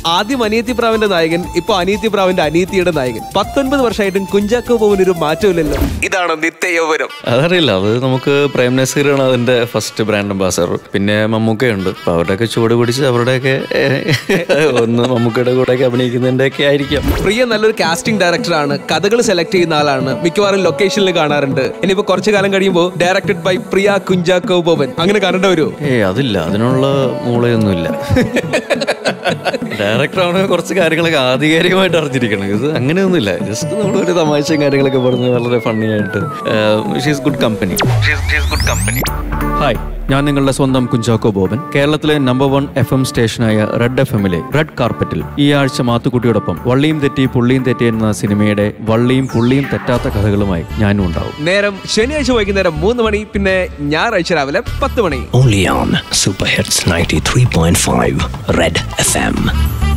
ആദ്യം അനിയത്തി പ്രാവിന്റെ നായകൻ ഇപ്പൊ അനിയത്തി പ്രാവിന്റെ അനിയത്തിയുടെ നായകൻ പത്തൊൻപത് വർഷമായിട്ടും കുഞ്ചാക്കോ ബോബന് ഒരു മാറ്റമില്ലല്ലോ ഇതാണോ നിത്യ യൗവനം അതറിയില്ല അത് നമുക്ക് പ്രേം നസീറാണ് അതിന്റെ ഫസ്റ്റ് ബ്രാൻഡ് അംബാസഡർ പിന്നെ മമ്മൂക്കയുണ്ട് അപ്പൊ അവരുടെയൊക്കെ ചുവട് പിടിച്ച് അവരുടെയൊക്കെ ഏഹ്, ഒന്ന് മമ്മൂക്കയുടെ കൂടെയൊക്കെ അഭിനയിക്കുന്നതിന്റെ ഒക്കെ ആയിരിക്കാം പ്രിയ നല്ലൊരു കാസ്റ്റിംഗ് ഡയറക്ടറാണ് കഥകൾ സെലക്ട് ചെയ്യുന്ന ആളാണ് മിക്കവാറും ലൊക്കേഷനിൽ കാണാറുണ്ട് ഇനിയിപ്പോ കുറച്ചു കാലം കഴിയുമ്പോൾ ഡയറക്ടഡ് ബൈ പ്രിയ കുഞ്ചാക്കോ ബോബൻ അങ്ങനെ കാണേണ്ട വരുമോ ഏയ് അതില്ല അതിനുള്ള മൂളയൊന്നുമില്ല ഡയറക്ടറാണ് കുറച്ച് കാര്യങ്ങളൊക്കെ ആധികാരികമായിട്ട് അറിഞ്ഞിരിക്കണം ഇത് അങ്ങനെയൊന്നുമില്ല ജസ്റ്റ് നമ്മളൊരു തമാശയും കാര്യങ്ങളൊക്കെ പറഞ്ഞ് വളരെ ഫണ്ണി ആയിട്ട് she's good company good company hi ഞാൻ നിങ്ങളുടെ സ്വന്തം കുഞ്ചാക്കോ ബോബൻ കേരളത്തിലെ നമ്പർ വൺ എഫ് എം സ്റ്റേഷനായ റെഡ് എഫ് എമ്മിലെ റെഡ് കാർപ്പറ്റിൽ ഈ ആഴ്ച മാത്തുക്കുട്ടിയോടൊപ്പം വള്ളിയും തെറ്റി പുള്ളിയും തെറ്റി എന്ന സിനിമയുടെ വള്ളിയും പുള്ളിയും തെറ്റാത്ത കഥകളുമായി ഞാനും ഉണ്ടാവും നേരം ശനിയാഴ്ച വൈകുന്നേരം മൂന്ന് മണി പിന്നെ ഞായറാഴ്ച രാവിലെ പത്ത് മണി Only on Super Hits 93.5 Red FM.